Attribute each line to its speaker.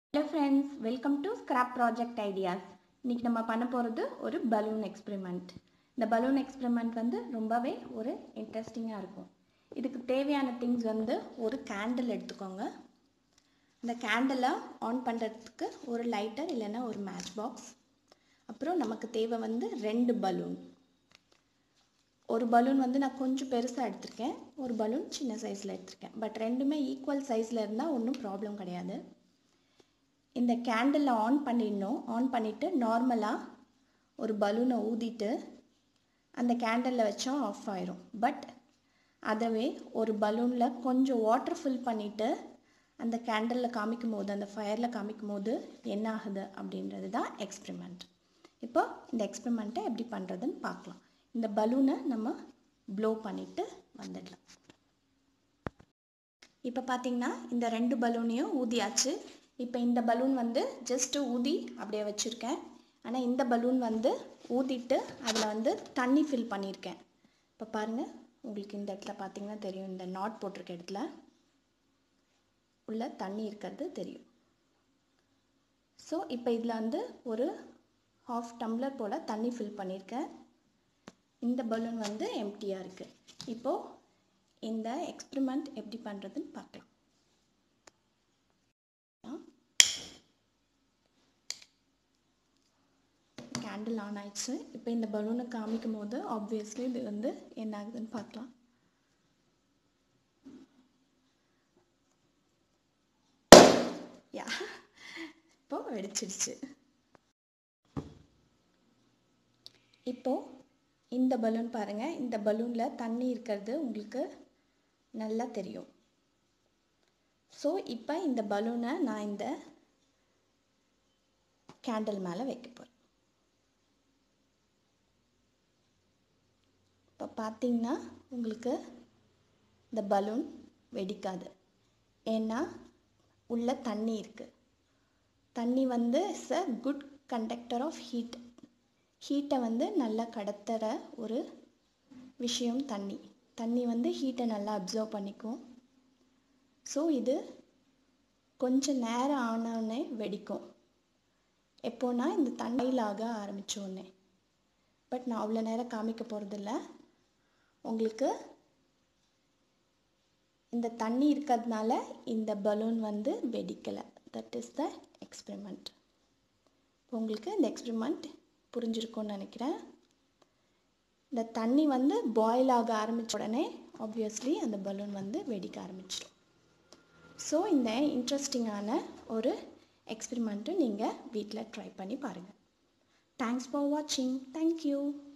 Speaker 1: hello friends welcome to scrap project ideas இன்றைக்கி நம்ம பண்ண போகிறது ஒரு பலூன் எக்ஸ்பெரிமெண்ட் இந்த பலூன் எக்ஸ்பெரிமெண்ட் வந்து ரொம்பவே ஒரு இன்ட்ரெஸ்டிங்காக இருக்கும் இதுக்கு தேவையான திங்ஸ் வந்து ஒரு கேண்டில் எடுத்துக்கோங்க இந்த கேண்டிலை ஆன் பண்ணுறதுக்கு ஒரு லைட்டர் இல்லைன்னா ஒரு மேட்ச் பாக்ஸ் அப்புறம் நமக்கு தேவை வந்து ரெண்டு பலூன் ஒரு பலூன் வந்து நான் கொஞ்சம் பெருசாக எடுத்திருக்கேன் ஒரு பலூன் சின்ன சைஸில் எடுத்திருக்கேன் பட் ரெண்டுமே ஈக்குவல் சைஸில் இருந்தால் ஒன்றும் ப்ராப்ளம் கிடையாது இந்த கேண்டிலை ஆன் பண்ணிடணும் ஆன் பண்ணிவிட்டு நார்மலாக ஒரு பலூனை ஊதிட்டு அந்த கேண்டலில் வச்சோம் ஆஃப் ஆயிரும் பட் அதவே ஒரு பலூனில் கொஞ்சம் வாட்டர் ஃபில் பண்ணிவிட்டு அந்த கேண்டலில் காமிக்கும் போது அந்த ஃபயரில் காமிக்கும் போது என்ன ஆகுது அப்படின்றது தான் எக்ஸ்பெரிமெண்ட் இப்போ இந்த எக்ஸ்பெரிமெண்ட்டை எப்படி பண்ணுறதுன்னு பார்க்கலாம் இந்த பலூனை நம்ம ப்ளோ பண்ணிவிட்டு வந்துடலாம் இப்போ பார்த்தீங்கன்னா இந்த ரெண்டு பலூனையும் ஊதியாச்சு இப்போ இந்த பலூன் வந்து ஜஸ்ட்டு ஊதி அப்படியே வச்சுருக்கேன் ஆனால் இந்த பலூன் வந்து ஊதிட்டு அதில் வந்து தண்ணி ஃபில் பண்ணியிருக்கேன் இப்போ பாருங்கள் உங்களுக்கு இந்த இடத்துல பார்த்தீங்கன்னா தெரியும் இந்த நாட் போட்டிருக்க இடத்துல உள்ள தண்ணி இருக்கிறது தெரியும் ஸோ இப்போ இதில் வந்து ஒரு ஹாஃப் டம்ளர் போல் தண்ணி ஃபில் பண்ணியிருக்கேன் இந்த பலூன் வந்து எம்டியாக இருக்குது இப்போது இந்த எக்ஸ்பெரிமெண்ட் எப்படி பண்ணுறதுன்னு பார்க்கலாம் கேண்டில் ஆன் ஆயிடுச்சு இப்போ இந்த பலூனை காமிக்கும் போது ஆப்வியஸ்லி இது வந்து என்ன ஆகுதுன்னு பார்க்கலாம் யா இப்போ வெடிச்சிடுச்சு இப்போ இந்த பலூன் பாருங்கள் இந்த பலூனில் தண்ணி இருக்கிறது உங்களுக்கு நல்லா தெரியும் ஸோ இப்போ இந்த பலூனை நான் இந்த கேண்டில் மேலே வைக்க போகிறேன் இப்போ பார்த்தீங்கன்னா உங்களுக்கு இந்த பலூன் வெடிக்காது ஏன்னா உள்ள தண்ணி இருக்குது தண்ணி வந்து it's a good conductor of heat ஹீட்டை வந்து நல்லா கடத்துகிற ஒரு விஷயம் தண்ணி தண்ணி வந்து ஹீட்டை நல்லா அப்சர்வ் பண்ணிக்கும் ஸோ இது கொஞ்சம் நேரம் ஆனவுடனே வெடிக்கும் எப்போனா இந்த தண்ணியில் ஆக ஆரம்பித்தோடனே பட் நான் அவ்வளோ நேரம் காமிக்க போகிறதில்ல உங்களுக்கு இந்த தண்ணி இருக்கிறதுனால இந்த பலூன் வந்து வெடிக்கலை தட் இஸ் த எக்ஸ்பெரிமெண்ட் உங்களுக்கு இந்த எக்ஸ்பெரிமெண்ட் புரிஞ்சிருக்கும்னு நினைக்கிறேன் இந்த தண்ணி வந்து பாயில் ஆக ஆரம்பித்த உடனே ஆப்வியஸ்லி அந்த பலூன் வந்து வெடிக்க ஆரம்பிச்சிடும் ஸோ இந்த இன்ட்ரெஸ்டிங்கான ஒரு எக்ஸ்பெரிமெண்ட்டு நீங்கள் வீட்டில் ட்ரை பண்ணி பாருங்கள் தேங்க்ஸ் ஃபார் வாட்சிங் தேங்க்யூ